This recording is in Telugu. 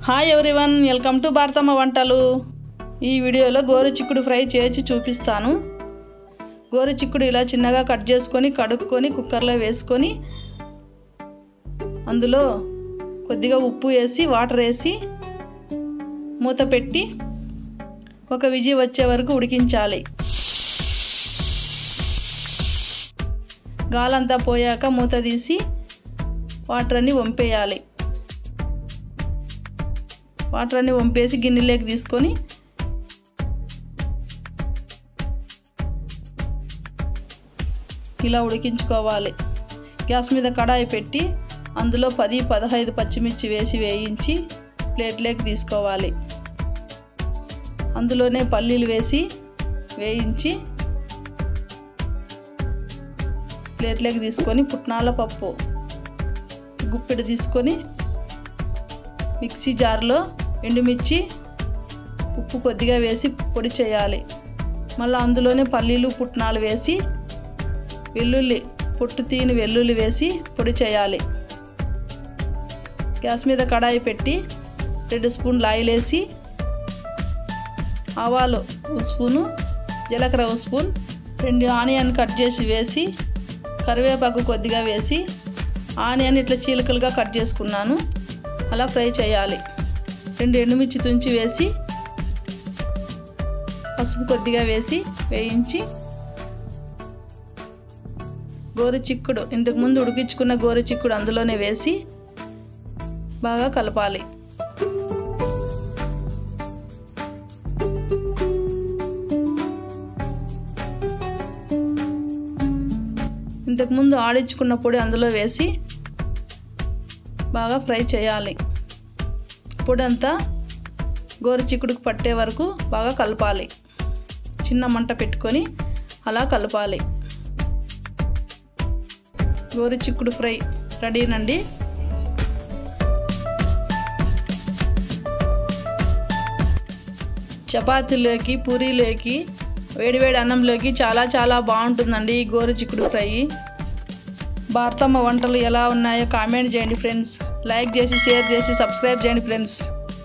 hi everyone welcome to Bharatamma వంటలు ఈ వీడియోలో గోరు చిక్కుడు ఫ్రై చేసి చూపిస్తాను గోరు చిక్కుడు ఇలా చిన్నగా కట్ చేసుకొని కడుక్కొని కుక్కర్లో వేసుకొని అందులో కొద్దిగా ఉప్పు వేసి వాటర్ వేసి మూత పెట్టి ఒక విజి వచ్చే వరకు ఉడికించాలి గాలంతా పోయాక మూత తీసి వాటర్ అన్ని వంపేయాలి వాటర్ అన్ని వంపేసి గిన్నెలోకి తీసుకొని ఇలా ఉడికించుకోవాలి గ్యాస్ మీద కడాయి పెట్టి అందులో పది పదహైదు పచ్చిమిర్చి వేసి వేయించి ప్లేట్లోకి తీసుకోవాలి అందులోనే పల్లీలు వేసి వేయించి ప్లేట్లోకి తీసుకొని పుట్నాల పప్పు గుప్పెడు తీసుకొని మిక్సీ జార్లో ఎండుమిర్చి ఉప్పు కొద్దిగా వేసి పొడి చేయాలి మళ్ళీ అందులోనే పల్లీలు పుట్నాలు వేసి వెల్లుల్లి పొట్టు తీని వెల్లుల్లి వేసి పొడి చేయాలి గ్యాస్ మీద కడాయి పెట్టి రెండు స్పూన్లు ఆయిల్ వేసి ఆవాలు ఒక స్పూను జీలకర్ర ఒక స్పూన్ రెండు ఆనియన్ కట్ చేసి వేసి కరివేపాకు కొద్దిగా వేసి ఆనియన్ ఇట్లా చీలికలుగా కట్ చేసుకున్నాను అలా ఫ్రై చేయాలి రెండు ఎండుమిర్చి తుంచి వేసి పసుపు కొద్దిగా వేసి వేయించి గోరు చిక్కుడు ఇంతకుముందు ఉడికించుకున్న గోరు చిక్కుడు అందులోనే వేసి బాగా కలపాలి ఇంతకుముందు ఆడించుకున్న పొడి అందులో వేసి బాగా ఫ్రై చేయాలి పొడి అంతా గోరు చిక్కుడుకు పట్టే వరకు బాగా కలపాలి చిన్న మంట పెట్టుకొని అలా కలపాలి గోరు చిక్కుడు ఫ్రై రెడీనండి చపాతీలోకి పూరీలోకి వేడివేడి అన్నంలోకి చాలా చాలా బాగుంటుందండి ఈ గోరు చిక్కుడు ఫ్రై భారతమ్మ వంటలు ఎలా ఉన్నాయో కామెంట్ చేయండి ఫ్రెండ్స్ లైక్ చేసి షేర్ చేసి సబ్స్క్రైబ్ చేయండి ఫ్రెండ్స్